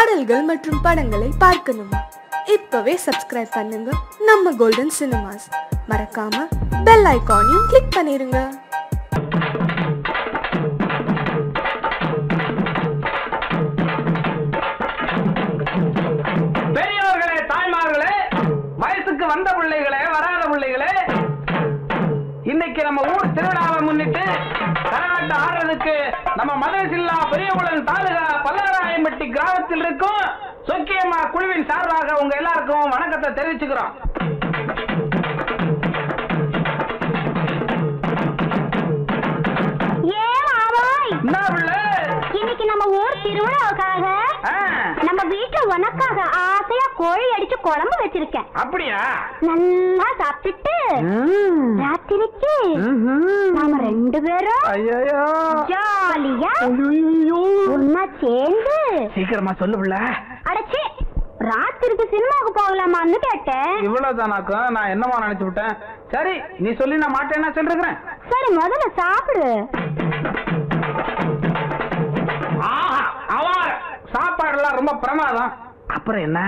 பாடல்கள் மற்றும் படங்களை பார்க்கணுமா இப்பவே சப்ஸ்கிரைப் பண்ணுங்க நம்ம கோல்டன் சினிமாஸ் மறக்காம பெல் ஐகானையும் கிளிக் பண்ணிருங்க பெரியவர்களே தாய்மார்களே வயசுக்கு வந்த பிள்ளைகளே வராத பிள்ளைகளே இன்னைக்கு நம்ம ஊர் திருவிழாவை முன்னிட்டு கரகாட்டம் ஆடுறதுக்கு நம்ம மதுரசில்லா பெரியகுளம் தாலுகா பல்லவராயம்பட்டி கிராமத்தில் இருக்கும் சொக்கியம்மா குழுவின் சார்பாக உங்க எல்லாருக்கும் வணக்கத்தை தெரிவிச்சுக்கிறோம் ஏ மாவாய் என்ன பிள்ளை இன்னைக்கு நம்ம ஊர் திருவிழாவுக்காக ஆ, நம்ம வீட்டுல உனக்காக ஆசையா கோழி அடிச்சு குழம்பு வச்சிருக்கேன் அப்படியா நல்லா சாப்பிட்டுட்டு ராத்திரிக்கு நாம ரெண்டு பேரும் ஐயோ ஜாலியா ஒன்னா சேர்ந்து சீக்கிரமா சொல்லு பிள்ளை அடைச்சி ராத்திரிக்கு சினிமாவுக்கு போகலாமான்னு கேட்டேன் இவ்வளவுதானாக்கும் நான் என்னமா நினைச்சு விட்டேன் சரி நீ சொல்லி நான் மாட்டேன்னா சொல்லிருக்கிறேன் சரி முதல்ல சாப்பிடு ஆஹா அவார சாப்பாடுலாம் ரொம்ப பிரமாதம் அப்புறம் என்ன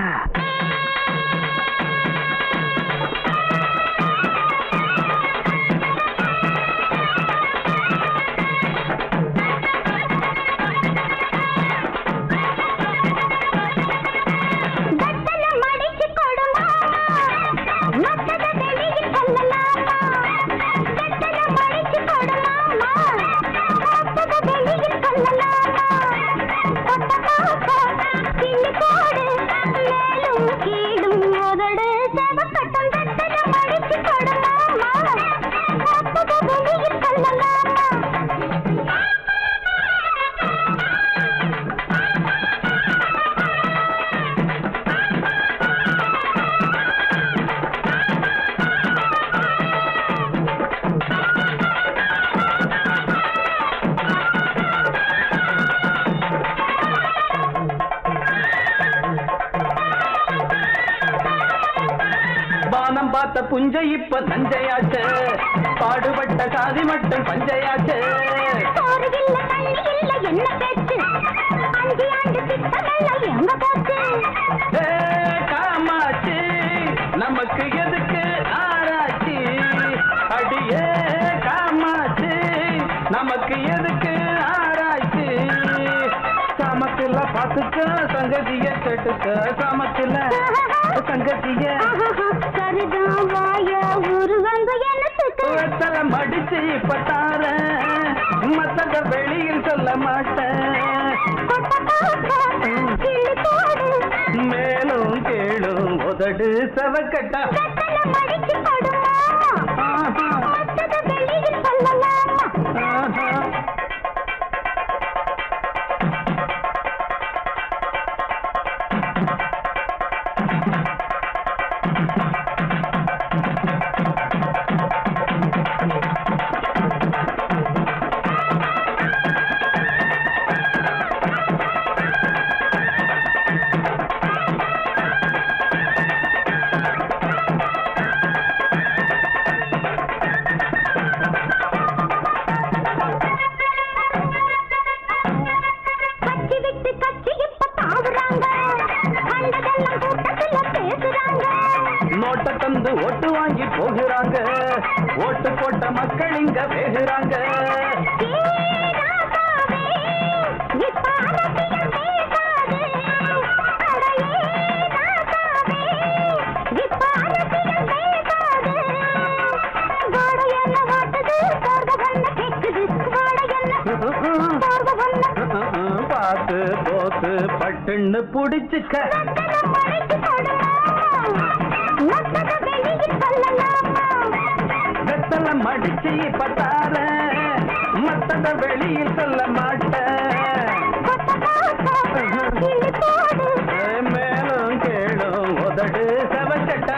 வெத்தலை மடிச்சு கொடுமா மத்தத வெளியில் சொல்லலாமா வெத்தலை மடிச்சு கொடுமாமா மத்தத வெளியில் சொல்லலாமா கொட்ட பாப்பா கிள்ளி போடு மேலும் கீழும் உதடு செவக்கட்டும் வெத்தலை மடிச்சு கொடுமாமா மத்தத வெளியில் சொல்லலாமா பானம் பார்த்த புஞ்சை இப்ப தஞ்சையாச்சு பாடுபட்ட சாதி மட்டும் பஞ்சையாச்சு சோறு இல்ல தண்ணி இல்ல என்ன பேச்சு அஞ்சு ஆண்டு திட்டங்கள் எங்க போச்சு ஏ, காமாட்சி நமக்கு எதுக்கு ஆராய்ச்சி அடியே காமாட்சி நமக்கு எதுக்கு ஆராய்ச்சி சமத்துல பாத்துக்க சங்கதிய கேட்டுக்க சமத்துல சங்கதிய சரிதான் வாய உருவங்க என்னத்துக்கு வெத்தலை மடிச்சு இப்ப தாரேன் மத்தத வெளியில் சொல்ல மாட்டேன் கொட்ட பாப்பா கிள்ளி போடு மேலும் கேளும் உதடு செவக்கட்டா வெத்தலை மடிச்சு கொடுமா ஆஹா, மத்தத வெளியில் சொல்லலாமா ஆஹா. கட்சி விட்டு கட்சி இப்ப தாவுறாங்க கண்டதெல்லாம் கூட்டத்துல பேசுறாங்க நோட்டை தந்து ஓட்டு வாங்கி போகிறாங்க ஓட்டு போட்ட மக்கள் இங்க வேகுறாங்க பார்த்து போத்து பட்டுன்னு புடிச்சுக்க வெத்தலை மடிச்சு இப்ப தாரேன் மத்தத வெளியில் சொல்ல மாட்டேன் ஏ, மேலும் கேளும் உதடு செவக்கட்டா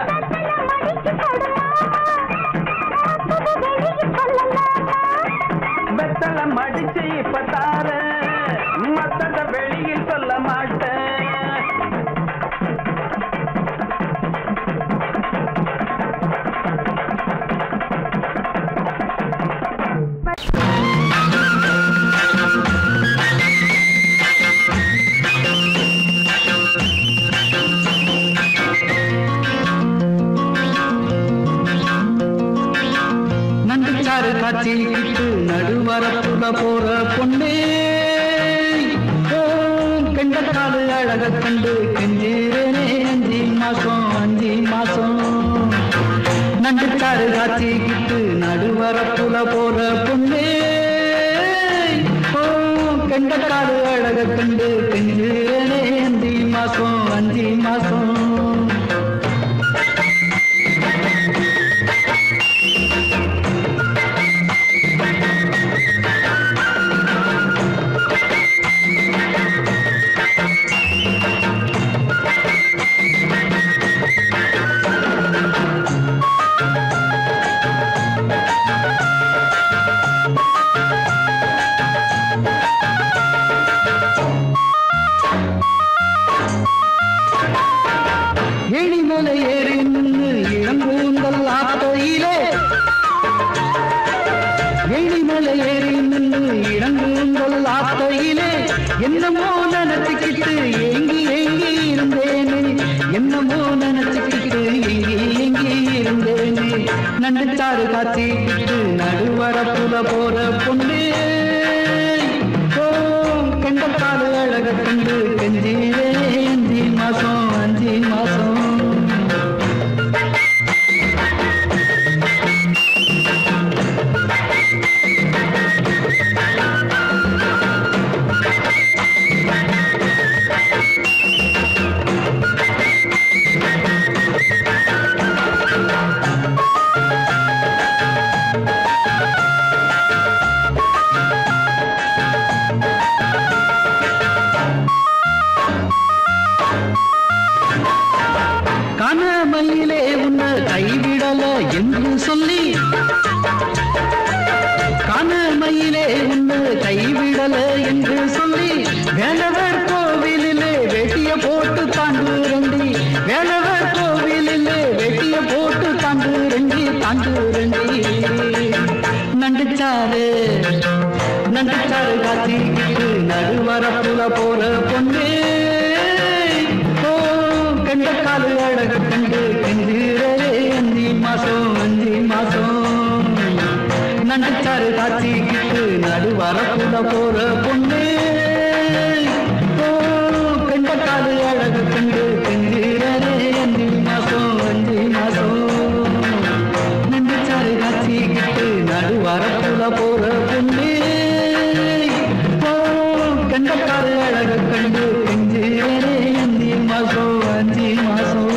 வெத்தலை மடிச்சு இப்ப தாரேன் மத்தத வெளியில் சொல்ல மாட்டேன் Thank காட்சிக்கிட்டு நடுவரப்புல போற பொண்ணே ஓ, கெண்டக்காலு அழக கண்டு கெஞ்சிரேனே அஞ்சு மாசம் அஞ்சு மாசம் நண்டுக்காரு காட்சிக்கிட்டு நடுவரப்புல போற பொண்ணே ஓ, கெண்டக்காலு அழக கண்டு கெஞ்சிரேனே அஞ்சு மாசம் அஞ்சு மாசம் எழிமலை ஏறி நின்று இளங்கூந்தல் ஆத்தையிலே எழிமலை ஏறி நின்று இளங்கூந்தல் ஆத்தையிலே என்னமோ நினைச்சுக்கிட்டு ஏங்கி ஏங்கி இருந்தேனே என்னமோ நினைச்சுக்கிட்டு ஏங்கி ஏங்கி இருந்தேனே நண்டுச்சாறு காத்திக்கிட்டு நடுவரப்புல போற பொண்ணு ஓ கண்டக்காடு அழக கண்டு கெஞ்சிலே அஞ்சு மாசம் அஞ்சு மாசம் கனமையிலே உன்னை கைவிடல என்று சொல்லி கனமையிலே உன்னை கைவிடல என்று சொல்லி வேலவர் கோவிலிலே வெட்டிய போட்டு தாண்டு ரெண்டி வேலவர் கோவிலிலே வெட்டிய போட்டு தாண்டு ரெண்டி தாண்டு ரெண்டி நண்டுச்சாரு நண்டுச்சாரு காத்திக்கிட்டு நடுவரப்புல போற பொண்ணு ஓ கண்ட காலு அழக கண்டு கெஞ்சிரே அஞ்சு மாசம் அஞ்சு மாசம் நண்டுச்சாரு காட்சிக்கிட்டு நடுவரப்புல போற பொண்ணு ஓ கண்ட காலு அழக கண்டு கெஞ்சிரே அஞ்சு மாசம் அஞ்சு மாசம் நண்டுச்சாரு காட்சிக்கிட்டு நடுவரப்புல போற பொண்ணு ஓ கண்டக்காரு அழக கண்டு கெஞ்சிரே அஞ்சு மாசம் அஞ்சு மாசம்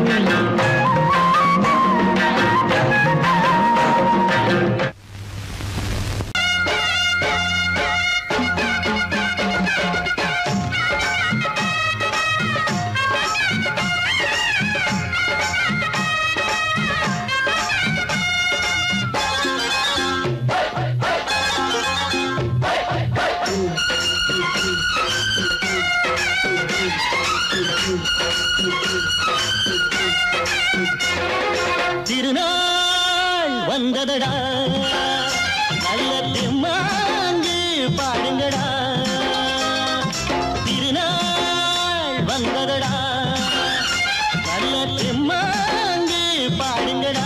திருநாள் வந்ததடா நல்ல தெம்மாங்கு பாடுங்கடா திருநாள் வந்ததடா நல்ல தெம்மாங்கு பாடுங்கடா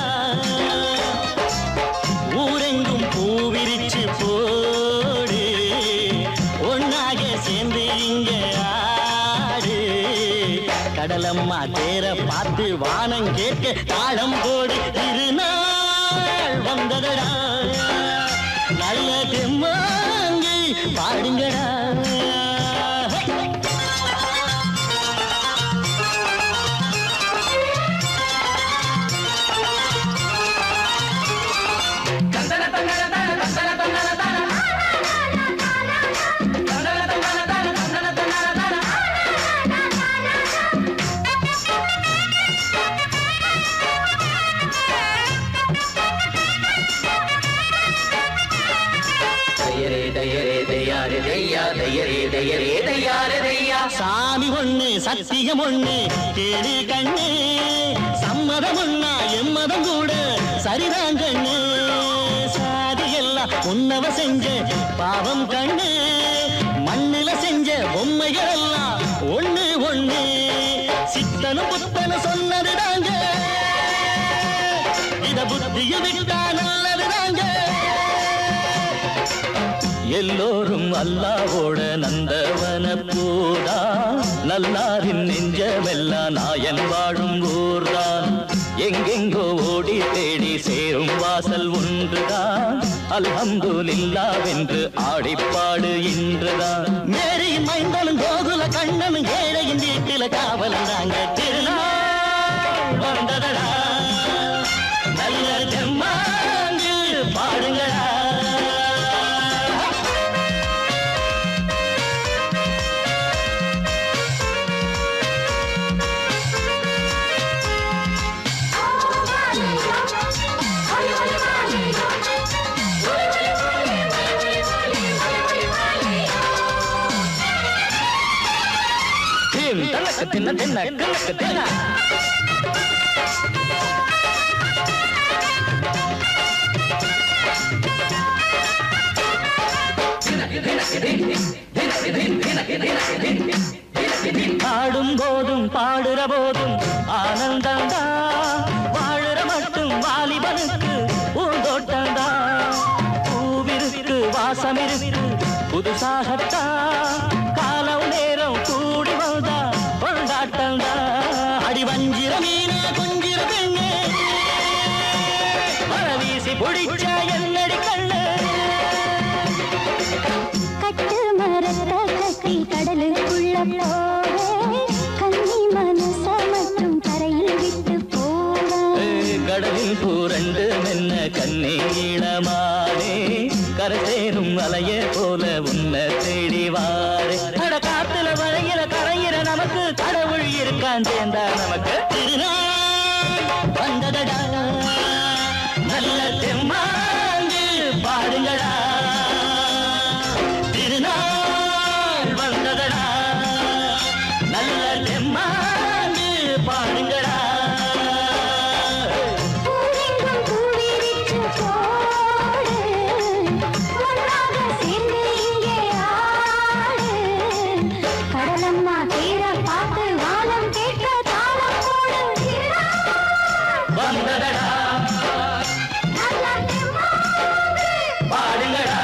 ஊரெங்கும் பூவிரிச்சு போடு ஒன்னாக சேர்ந்து இங்க ஆடு கடலம்மா தேர பார்த்து வானம் கேட்க தாளம் போடு திருநாள் வந்ததடா நல்ல தெம்மாங்கி பாடுங்கடா சாமி ஒண்ணு சத்தியம் ஒண்ணு கேடு கண்ணு சம்மதம் ஒண்ணா எம்மதம் கூட சரிதான் கண்ணு சாதி எல்லாம் உன்னவ செஞ்ச பாவம் கண்ணு மண்ணில செஞ்ச பொம்மைகள் எல்லாம் ஒண்ணு ஒண்ணு சித்தனும் புத்தனும் சொன்னது தாங்க இத புத்திய விட்டா நல்லது தாங்க எல்லோரும் அல்லாவோட நந்தவன பூதா நல்லாரின் நெஞ்சமெல்லாம் நாயன் வாழும் ஊர்தான் எங்கெங்கோ ஓடி தேடி சேரும் வாசல் ஒன்றுதான் அல்ஹம்துலில்லாவென்று ஆடிப்பாடு இன்றுதான் மேரியின் மைந்தனும் கோகுல கண்ணனும் ஏழையின் வீட்டில காவலும் தாங்க திருநாள் வந்ததடா நல்ல தெம்மாங்கு பாடுங்களா தின் தனக்கு தின்ன தின்ன கணக்கு தின்ன ஆடும் போதும் பாடுற போதும் ஆனந்தம் தான் வாழுற மட்டும் வாலிபனுக்கு பூந்தோட்டம் பூவிருக்கு வாசம் இருக்கு புதுசாகத்தான் காலம் நேரம் கூடி வந்தா கொண்டாட்டம் அடி வஞ்சிர மீனே கொஞ்சிர பெண்ணே வர வீசி பிடிச்ச என்னடி கண்ணு கட்டு மரத்த கட்டி கடலுக்குள்ள போவே கன்னி மனச மற்றும் தரையில் விட்டு போவே கடலில் பூரண்டு மென்ன கண்ணீளமானே கரசேரும் அலைய போல உன்னை தேடி வாரே அட காத்துல வரையில கரையிற நமக்கு கடவுள் இருக்கான் சேர்ந்தா நமக்கு திருநாள் வந்ததடா நல்ல தெம்மாங்கு பாடுங்கடா திருநாள் வந்ததடா நல்ல தெம்மாங்கு பாடுங்கடா பூவெங்கும் பூவிரித்து போடு ஒன்றாக சேர்ந்து இங்கே ஆடு கடலம்மா தீர பார்த்து வானம் கேட்க தாளம் போடு வந்ததடா நல்ல தெம்மாங்கு பாடுங்கடா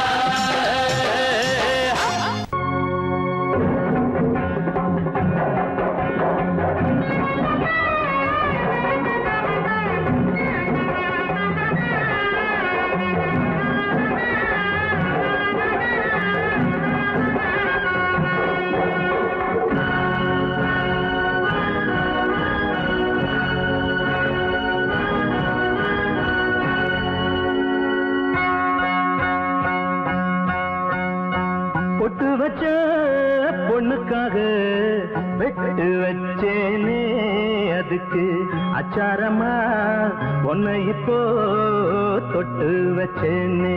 பொட்டு வச்ச பொண்ணுக்காக வெட்டு வச்சேனே அதுக்கு அச்சாரமா உன்னை இப்போ தொட்டு வச்சேனே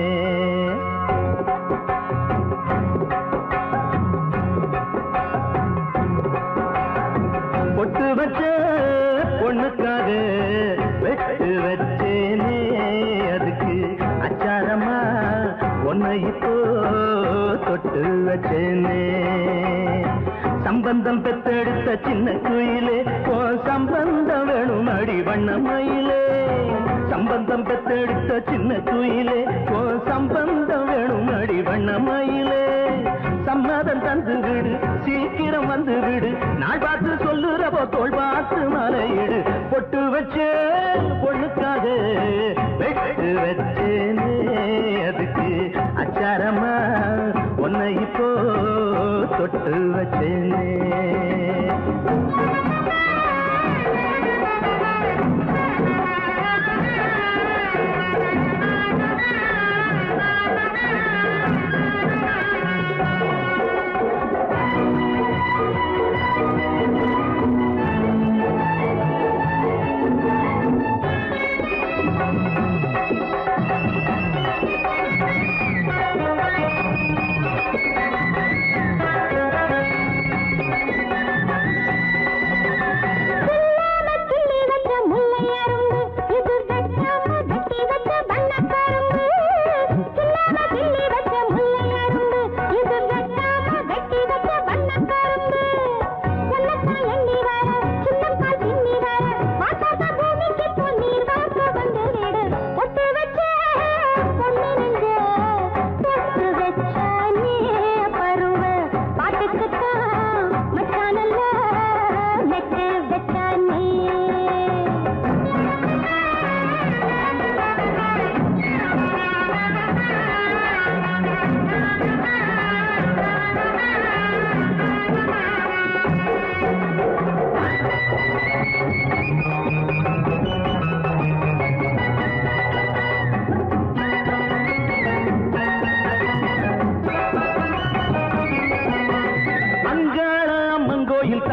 பொட்டு வச்ச பொண்ணுக்காக வெட்டு வச்சேனே அதுக்கு அச்சாரமா உன்னை இப்போ தொட்டு வச்சேனே சம்பந்தம் பெத்தெடுத்த சின்ன குயிலே ஓ சம்பந்தம் வேணும் அடி வண்ணமயிலே சம்பந்தம் பெத்தெடுத்த சின்ன குயிலே ஓ சம்பந்தம் வேணும் அடி வண்ணமயிலே சம்மதம் தந்து விடு சீக்கிரம் வந்து விடு நாள் பார்த்து சொல்லுறப்போ தோல் பார்த்து மலையிடு பொட்டு வச்சே பொண்ணுக்காக வெட்டு வச்சேனே அதுக்கு அச்சாரமா உன்னை இப்போ தொட்டு வச்சேனே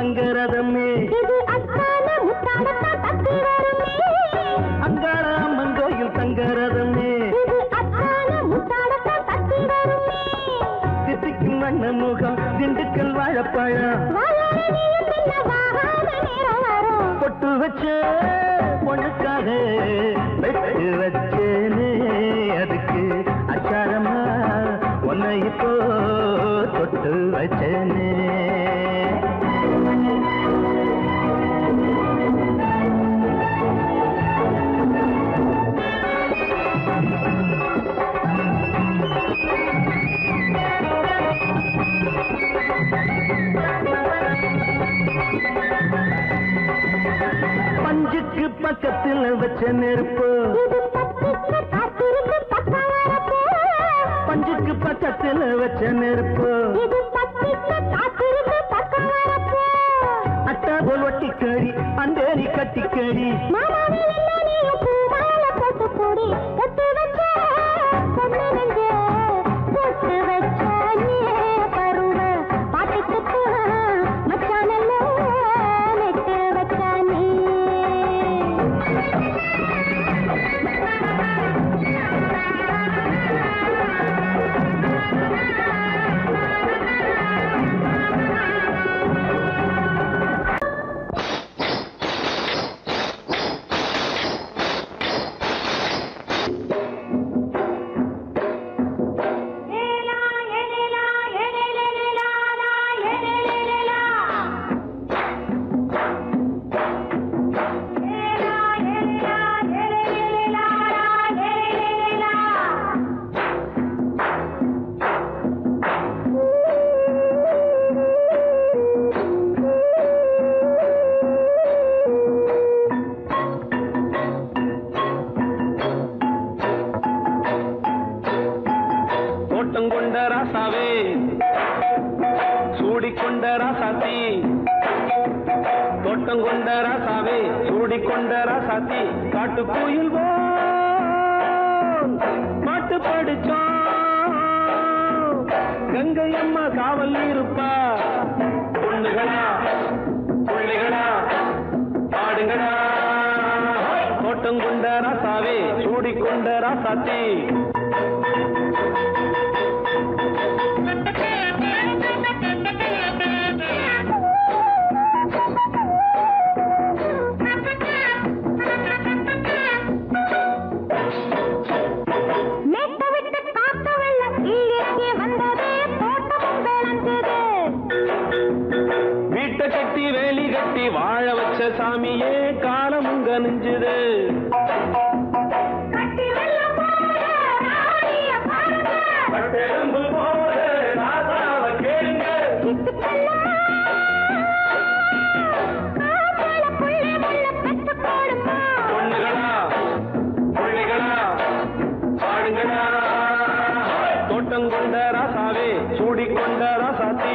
தங்கரதமே இது அத்தான முத்தானத்தான் தத்தி வருமே அங்காள அம்மன் கோயில் தங்கரதமே இது அத்தான முத்தானத்தான் தத்தி வருமே தித்திக்கும் வண்ண முகம் திண்டுக்கல் வாழைப்பழம் வாயாடியும் பின்ன வாகாத நேரம் வரும் பொட்டு வச்ச பொண்ணுக்காக வெட்டு வச்சேனே அதுக்கு அச்சாரமா உன்னை இப்போ தொட்டு வச்சேனே பஞ்சுக்கு பக்கத்துல வச்ச நெருப்பு இது பத்திக்க காத்திருக்கு பக்கம் வரப்போ பஞ்சுக்கு பக்கத்துல வச்ச நெருப்பு இது பத்திக்க காத்திருக்கு பக்கம் வரப்போ அட்டா போல் ஒட்டி கறி அந்தேரி கட்டி கறி மாமாவில் நீயும் பூமால போட்டு போடி பொட்டு வச்ச பொண்ணு நெஞ்ச பொட்டு வச்ச நீ பருவ பாட்டுக்கு மச்சானல்ல நெட்டு வச்ச நீ தோட்டம் கொண்ட ராசாவே சூடிக்கொண்ட ராசாத்தி தோட்டம் கொண்ட ராசாவே சூடிக்கொண்ட ராசாத்தி காட்டு கோயில் பாட்டு படிச்சோம் கங்கை அம்மா காவல் இருப்பா பொண்ணுகளா பிள்ளைகளா பாடுங்களா தோட்டம் கொண்ட ராசாவே சூடிக்கொண்ட ராசாத்தி மேட்ட விட்டு காத்த வெள்ளம் கீழிறங்கி வந்தது தோட்டமும் விளைஞ்சது வீட்டை கட்டி வேலி கட்டி வாழ வச்ச சாமியே காலமுங்க நெஞ்சுது கட்டி வெள்ளம் போல ராணிய பாருங்க சிட்டு பெண்ணம்மா காப்பாள புள்ளை முள்ள பெத்து போடுமா பொண்ணுகளா பிள்ளைகளா பாடுங்களா தோட்டம் கொண்ட ராசாவே சூடிக்கொண்ட ராசாத்தி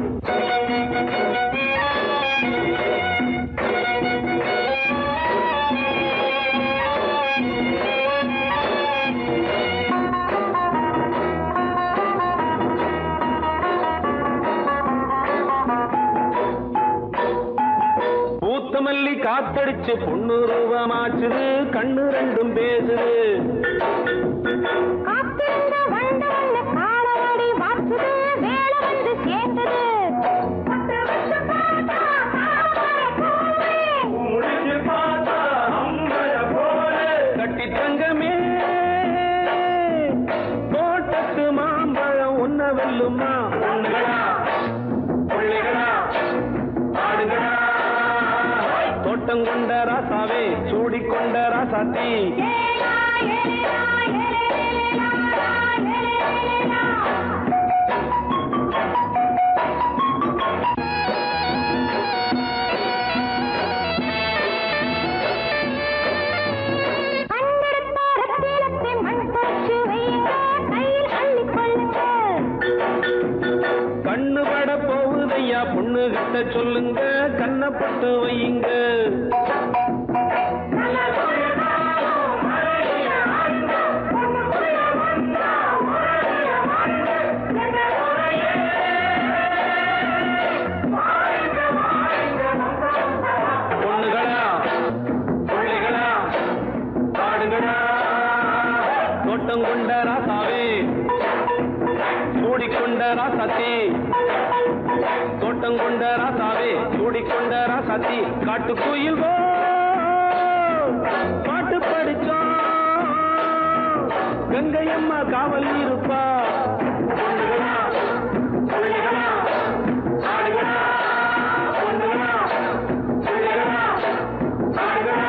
பூத்த மல்லி காத்தடிச்சு பொண்ணு ரூபமாச்சுது கண்ணு ரெண்டும் பேசுது காத்திருந்த வண்ட வண்ண காலவாடி வாச்சுது வேலை வந்து சேர்ந்தது பத்து வருஷம் பார்த்தா தாமரை பூவே. கட்டி தங்கமே தோட்டத்து மாம்பழம் உன்ன வெல்லுமா பொண்ணுகளா பிள்ளைகளா பாடுங்களா தோட்டம் கொண்ட ராசாவே சூடிக்கொண்ட ராசாத்தி ஏலா, ஏலா, ஏலேலேலா, ஏலேலேலா. கண்டெடுத்த ரத்தினத்தை மண் போச்சு வையுங்க, கையில் அள்ளிக் கொள்ளுங்க. கண்ணு பட போகுதையா பொண்ணு கிட்ட சொல்லுங்க கண்ணப்பட்டு வையுங்க ராசாவே சூடிக்கொண்ட ராசாத்தி தோட்டம் கொண்ட ராசாவே சூடிக்கொண்ட ராசாத்தி காட்டுக்குயில் போ பாட்டு படிச்சோம் கங்கையம்மா காவல் இருப்பா பொண்ணுகளா, புள்ளிகளா, ஆடுகளா, பொண்ணுகளா, புள்ளிகளா, ஆடுகளா.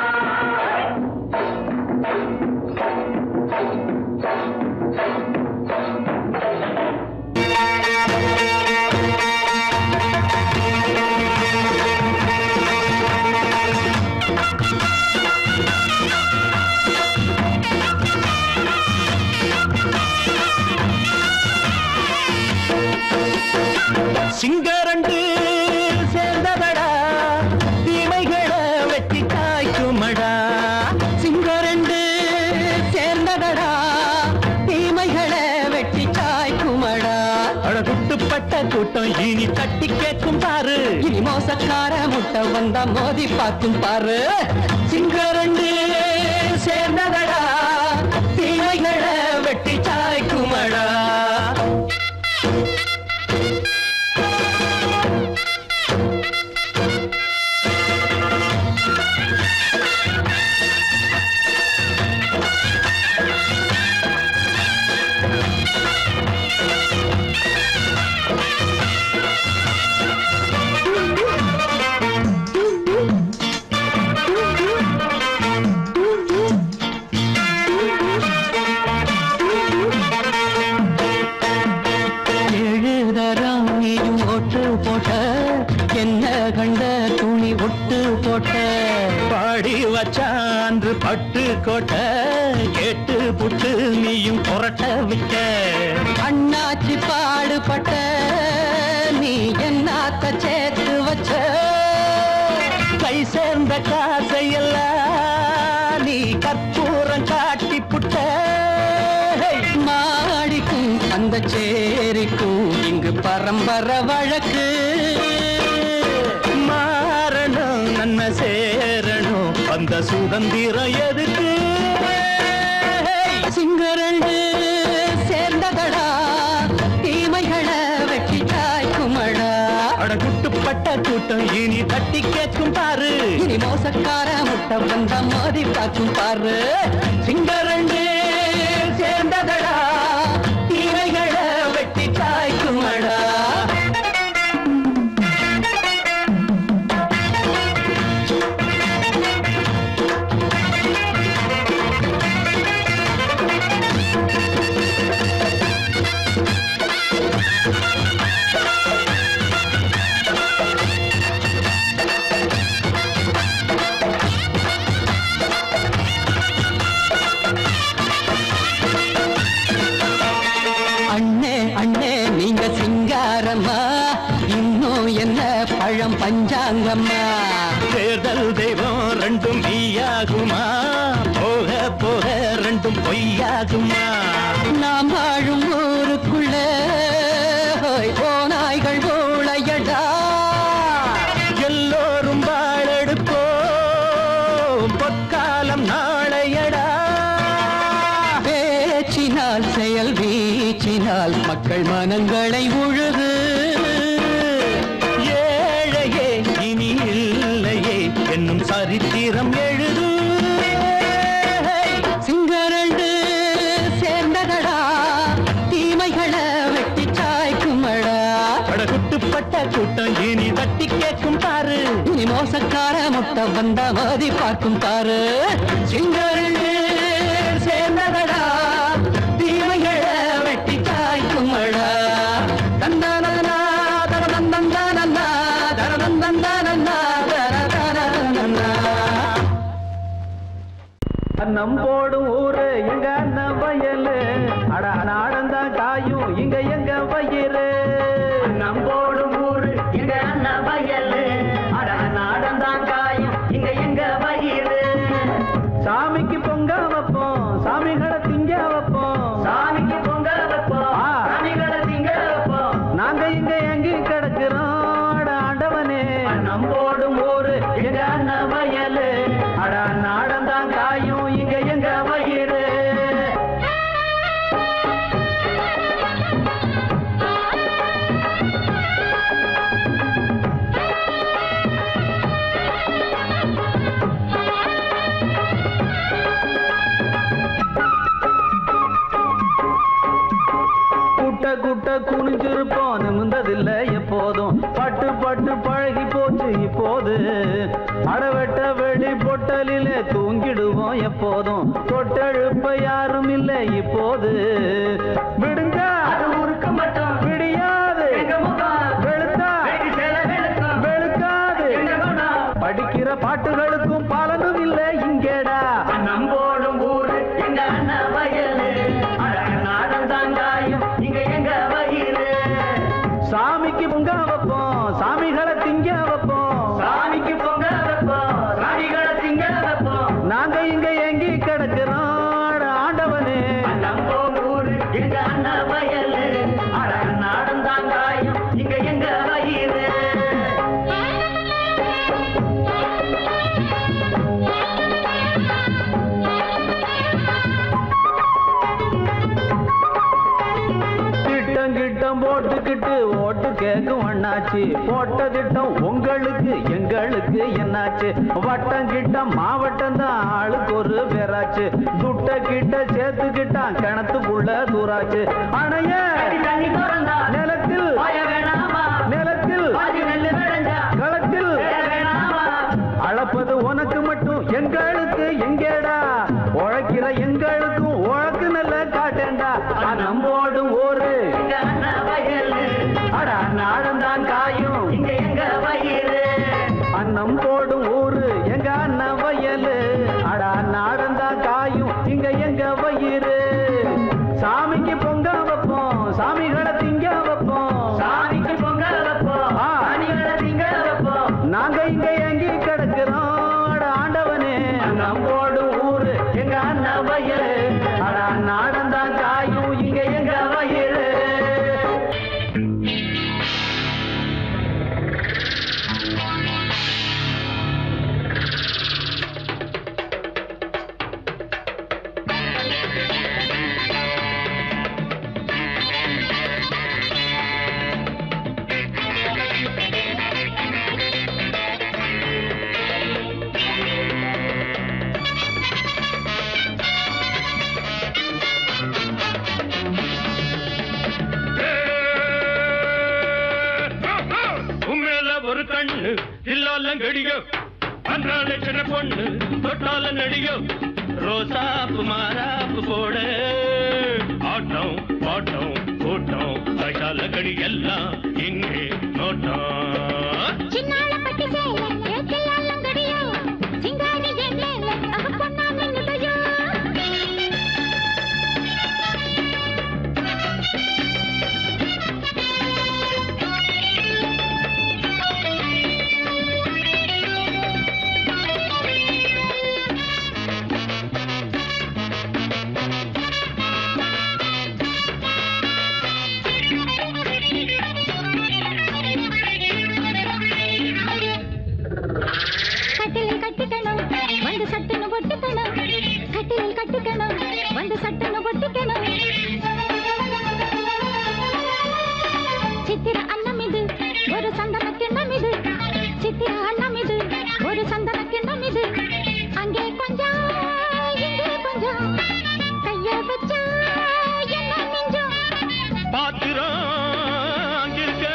சிங்கரண்டு சேர்ந்ததடா தீமைகளை வெட்டி காய்க்குமடா சிங்கரண்டு சேர்ந்ததடா தீமைகளை வெட்டி காய்க்குமடா அழகுட்டுப்பட்ட கூட்டம் இனி தட்டி கேட்கும் பாரு இனி மோசக்கார முட்டை வந்தா மோதி பார்க்கும் பாரு சிங்கரண்டு சேர்ந்ததடா தீமைகளை வெட்டி காய்க்குமடா எழுதறான் நீயும் ஒட்டு போட்ட என்ன கண்ட துணி ஒட்டு போட்ட பாடி வச்சான்று பட்டு கோட்ட கேட்டு புட்டு நீயும் புரட்ட விட்ட அண்ணாச்சி பாடுபட்ட நீ என்னாத்த சேர்த்து வச்ச கை சேர்ந்த காசையெல்லாம் நீ கற்பூரம் காட்டி புட்ட மாடிக்கும் அந்த சேரிக்கும் இங்கு பரம்பரை வழக்கு மாறணும் நன்மை சேரணும் அந்த சுதந்திரம் எதுக்கு சிங்கரண்டு சேர்ந்ததடா தீமைகளை வெட்டி காய்க்குமடா அடகுட்டுப்பட்ட கூட்டம் இனி தட்டி கேட்கும் பாரு இனி மோசக்கார முட்டை வந்த மோதி பார்க்கும் பாரு சிங்கரண்டு சேர்ந்ததடா தீமைகளை வெட்டி காய்க்குமடா அண்ணே அண்ணே நீங்க சிங்காரம்மா இன்னும் என்ன பழம் பஞ்சாங்கம்மா தேர்தல் தெய்வம் ரெண்டும் மெய்யாகுமா போக போக ரெண்டும் பொய்யாகுமா நாம் வாழும் ஊருக்குள்ள ஹோய், ஓநாய்கள் ஊழையடா எல்லோரும் வாழெடுப்போம் பொற்காலம் நாளையடா பேச்சினால் செயல் வீச்சினால் மக்கள் மனங்களை உழுது ஏழையே இனி இல்லையே என்னும் சரித்திரம் எழுது சிங்கரண்டு சேர்ந்ததடா தீமைகளை வெட்டி சாய்க்குமடா படகுட்டுப்பட்ட கூட்டம் இனி தட்டி கேட்கும் பாரு இனி மோசக்கார முட்டை வந்த மதி பார்க்கும் பாரு சிங்கரண்டு சேர்ந்ததடா தீமைகளை வெட்டி காய்க்குமடா தந்தானனா தரதந்தந்தானன்னா தரதந்தந்தானன்னா தரதந்தந்தானன்னா அன்னம் போடும் ஊரு எங்க அண்ணன் வயலு அட நாடந்தான் காயும் இங்க எங்க வயிறு அன்னம் போடும் ஊரு எங்க அண்ணன் வயலு அட நாடந்தான் காயும் இங்க எங்க வயிறு சாமிக்கு பொங்க வைப்போம் சாமிகளை திங்க வைப்போம் சாமிக்கு பொங்க வைப்போம் சாமிகளை திங்க வைப்போம் நாங்க இங்க எங்க கிடக்குறோம் அட ஆண்டவனே நம்போடும் ஊரு எங்க அண்ணன் வயலு அட நாடந்தான் காயும் இங்க எங்க வயிறு போச்சு இப்போது அடவெட்ட வெளி பொட்டலிலே தூங்கிடுவோம் எப்போதும் தொட்டெழுப்ப யாரும் இல்லை இப்போது விடுங்க ஊருக்கு மட்டும் விடியாது எங்க முகம் வெளுத்தா வெடி சேல வெளுக்கும் வெளுக்காது எங்க குணம் படிக்கிற பாட்டுகளுக்கும் பலனும் இல்லை இங்கேடா நம்போடும் ஊரு எங்க அண்ணா வயலு அழகு நாடம் தாங்காயும் இங்க எங்க வயிறு சாமிக்கு பொங்க வைப்போம் சாமிகளை திங்க வைப்போம் சாமிக்கு பொங்க வைப்போம் சாமிகளை திங்க வைப்போம் நாங்க இங்க எங்கி கிடக்கிறோம் அட ஆண்டவனே நம்போடும் ஊரு எங்க அண்ணா வயலு அழகு நாடம் தாங்காயும் இங்க எங்க வயிறு திட்டம் கிட்டம் போட்டுக்கிட்டு ஓட்டு கேட்கும் அண்ணாச்சி போட்ட திட்டம் உங்களுக்கு எங்களுக்கு என்னாச்சு வட்டம் கிட்டம் மாவட்டம் தான் ஆளுக்கு ஒரு பேராச்சு துட்ட கிட்ட சேர்த்துக்கிட்டான் கிணத்துக்குள்ள தூராச்சு அணைய அடி தண்ணி திறந்தா நிலத்தில் பாய வேணாமா நிலத்தில் பாதி நெல்லு விளைஞ்சா களத்தில் வேற வேணாமா அளப்பது உனக்கு மட்டும் எங்களுக்கு எங்கேடா உழைக்கிற எங்களுக்கும் உழக்கு நல்ல காட்டேண்டா நம்போடும் ஊரு எங்க அண்ணா வயலு அட நாடம் தான் காயும் இங்க எங்க வயிறு அன்னம் போடும் ஊரு எங்க அண்ணன் வயலு அட நாடம் தான் காயும் இங்க எங்க வயிறு சாமிக்கு பொங்க வைப்போம் சாமிகளை திங்க வைப்போம் சாமிக்கு பொங்க வைப்போம் ஆ. சாமிகளை திங்க வைப்போம் நாங்க இங்க எங்கி கிடக்கிறோம் அட ஆண்டவனே நம்போடும் ஊரு எங்க அண்ணன் வயலு அட நாடம் தான் காயும் இங்க எங்க வயிறு உண்மையில ஒரு கண்ணு இல்லால கடியோ அன்றாட சின்ன பொண்ணு தொட்டால நடிகோ ரோசாப்பு மாறாப்பு போட ஆட்டம் பாட்டம் கூட்டம் கைசால கடி எல்லாம் இங்கே நோட்டம் சின்னால பட்டு சேல ஏத்தையாலம் கடியோ சிங்காரி எல்லேல அக பொண்ணா நின்னுடையோ கட்டிலில் கட்டிக்கணும் வந்து சட்டுன்னு ஒட்டிக்கணும் கட்டிலில் கட்டிக்கணும் வந்து சட்டுன்னு ஒட்டிக்கணும் சித்திர அன்னம் இது ஒரு சந்தன கிண்ணம் இது சித்திர அன்னம் இது ஒரு சந்தன கிண்ணம் இது அங்கே கொஞ்சம் இங்கே கொஞ்சம் கைய வச்சா என்ன மிஞ்சும் பாத்திரம் அங்கிருக்க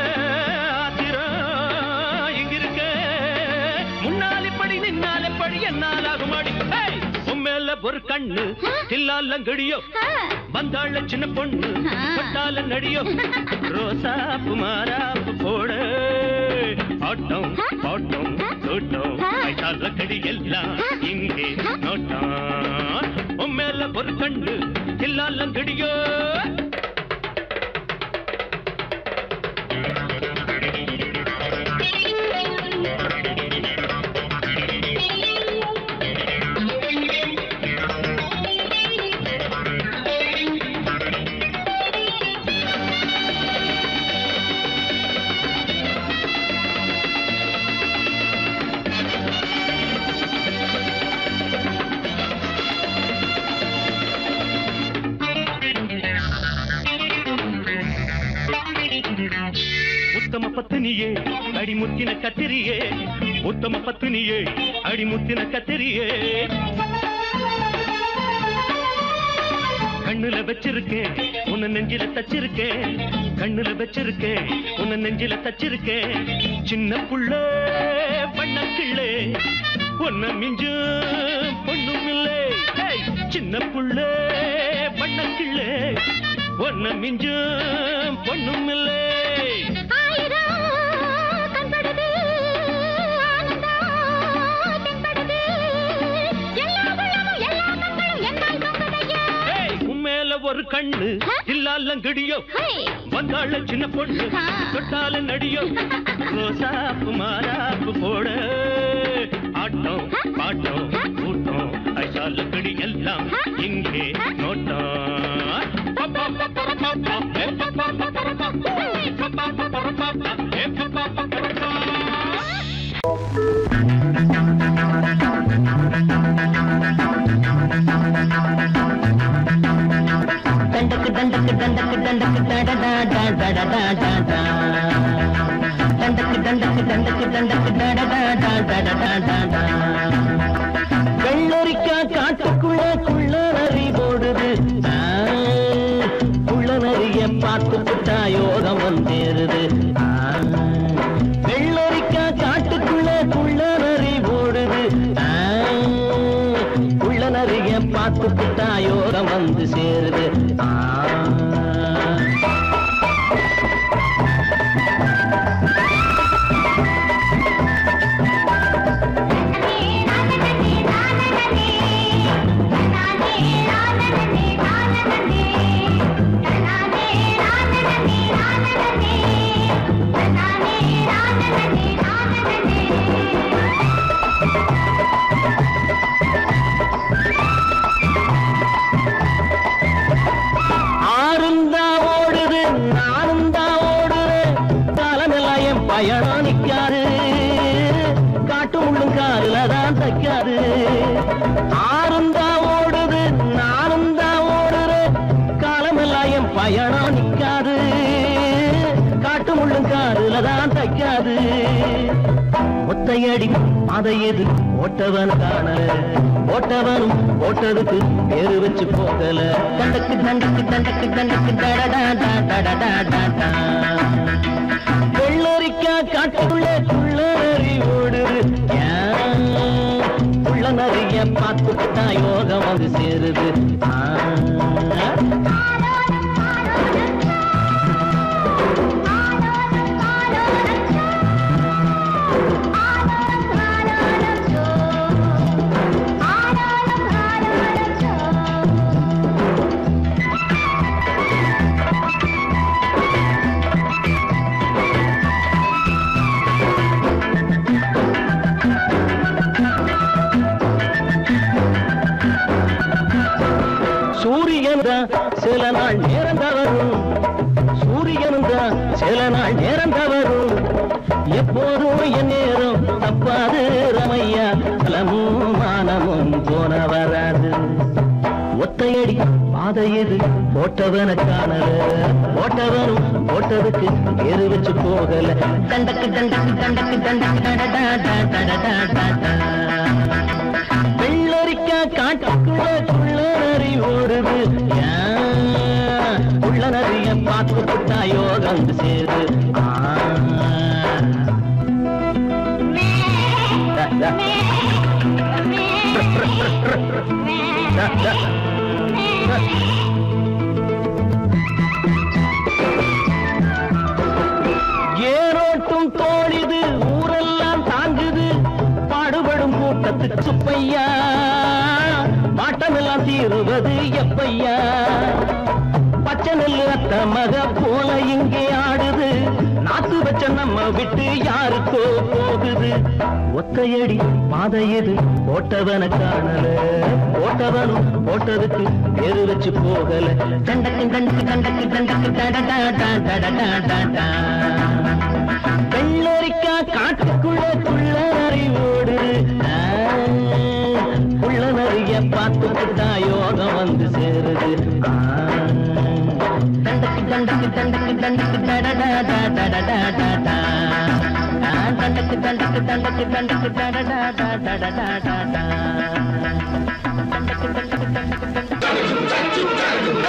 ஆத்திரம் இங்கிருக்க முன்னாலே படி நின்னாலே படி என்னால் ஆகுமாடி ஏய், உன் மேல ஒரு கண்ணு தில்லாலங்கடியோ ஆ, வந்தாள சின்ன பொண்ணு ஆ. பட்டால நடியோ ரோசாப்பு மாறாப்பு போட ஆட்டம் பாட்டம் கூட்டம் கைத்தால கடி எல்லாம் இங்கே நோட்டம் உன் மேல ஒரு கண்ணு தில்லாலங்கடியோ உத்தம பத்தினியே அடிமுத்தின கத்திரியே உத்தம பத்தினியே அடிமுத்தின கத்திரியே கண்ணுல வச்சிருக்கேன் உன்னை நெஞ்சில தச்சிருக்கேன் கண்ணுல வச்சிருக்கேன் உன்னை நெஞ்சில தச்சிருக்கேன் சின்ன புள்ள பண்ணக்கிள்ளே உன்னை மிஞ்சும் பொண்ணும் இல்லை ஏய், சின்ன புள்ள பண்ணக்கிள்ளே உன்னை மிஞ்சும் பொண்ணும் இல்லை ஆயிரம் கண்படுது ஆனந்தம் தென்படுது எல்லா உள்ளமும் எல்லா கண்களும் என்னால் கம்பதையா ஏய், உன் மேல ஒரு கண்ணு இல்லாலங்கடியோ ஹே வந்தாள சின்ன பொண்ணு ஆ. தொட்டால நடியோ ரோசாப்பு மாறாப்பு போட ஆட்டம் பாட்டம் கூட்டம் ஐசால கடி எல்லாம் இங்கே நோட்டம் தண்டக்கு தண்டக்கு தண்டக்கு தண்டக்கு டடடா டா டடடா டா டா தண்டக்கு தண்டக்கு தண்டக்கு தண்டக்கு டடடா டா டடடா டா டா வெள்ளரிக்கா காட்டுக்குள்ள குள்ள நரி போடுது ஆ, குள்ள நரிய பார்த்து புட்டா யோகம் வந்தேருது ஆ, வெள்ளரிக்கா காட்டுக்குள்ள குள்ள நரி போடுது ஆ, உள்ள நிறைய பார்த்து புட்டா யோகம் வந்து சேருது ஆ. ஆறுந்தா ஓடுது நானும் தான் ஓடுறேன் காலமெல்லாம் என் பயணம் நிக்காது காட்டு முள்ளும் காலில தான் தைக்காது ஆறுந்தா ஓடுது நானும் தான் ஓடுறேன் காலமெல்லாம் என் பயணம் நிக்காது காட்டு முள்ளும் காலில தான் தைக்காது ஒத்தையடி அதையது ஓட்டவன் காணல ஓட்டவனும் ஓட்டதுக்கு பேரு வச்சு போகல தண்டக்கு தண்டக்கு தண்டக்கு தண்டக்கு டடடா டா டடடா டா டா வெள்ளரிக்கா காட்டுக்குள்ள குள்ள நரி ஓடுது ஏன்? உள்ள நரிய பார்த்துட்டா யோகம் வந்து சேருது ஆ. சூரியன் தான் சில நாள் நேரம் தவறும் சூரியனும் தான் சில நாள் நேரம் தவறும் எப்போதும் என் நேரம் தப்பாது ரமையா பலமும் மானமும் போன வராது ஒத்தையடி பாதை எது போட்டவன காணல போட்டவனும் போட்டதுக்கு பேரு வச்சு போகல தண்டக்கு தண்டக்கு தண்டக்கு தண்டக்கு டடடா டா டடடா டா டா. வெள்ளரிக்கா காட்டுக்குள்ள குள்ள நரி ஓடுது ஏன்? உள்ள நரிய பார்த்து புட்டா யோகம் வந்து சேருது ஆ. டா, டா. டா, டா. டா. ஏரோட்டும் தோழிது ஊரெல்லாம் தாங்குது பாடுபடும் கூட்டத்துக்கு சுப்பையா மாட்டமெல்லாம் தீருவது எப்பையா பச்சை நெல்லு அத்த மக போல இங்கே ஆடுது நாத்து வச்ச நம்ம விட்டு யாருக்கோ போகுது ஒத்தையடி பாதை எது போட்டவன காணல போட்டவனும் போட்டதுக்கு பேரு வச்சு போகல தண்டக்கு தண்டக்கு தண்டக்கு தண்டக்கு டடடா டா டடடா டா டா. வெள்ளரிக்கா காட்டுக்குள்ள குள்ள நரி ஓடுது ஆ, குள்ள நரிய பார்த்துக்கிட்டா யோகம் வந்து சேருது ஆ. தண்டக்கு தண்டக்கு தண்டக்கு தண்டக்கு டடடா டா டடடா டா டா. ஆ, தண்டக்கு தண்டக்கு தண்டக்கு தண்டக்கு டடடா டா டடடா டா டா. தண்டக்கு தண்டக்கு தண்டக்கு தண்டக்கு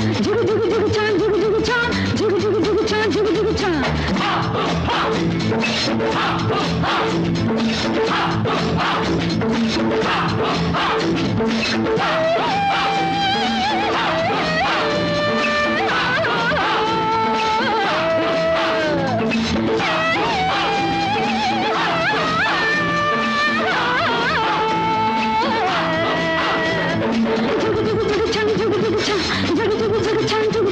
ஜுகு ஜுகு ஜுகு சான் ஜுகு ஜுகு சான் ஜுகு ஜுகு ஜுகு சான் ஜுகு ஜுகு சான்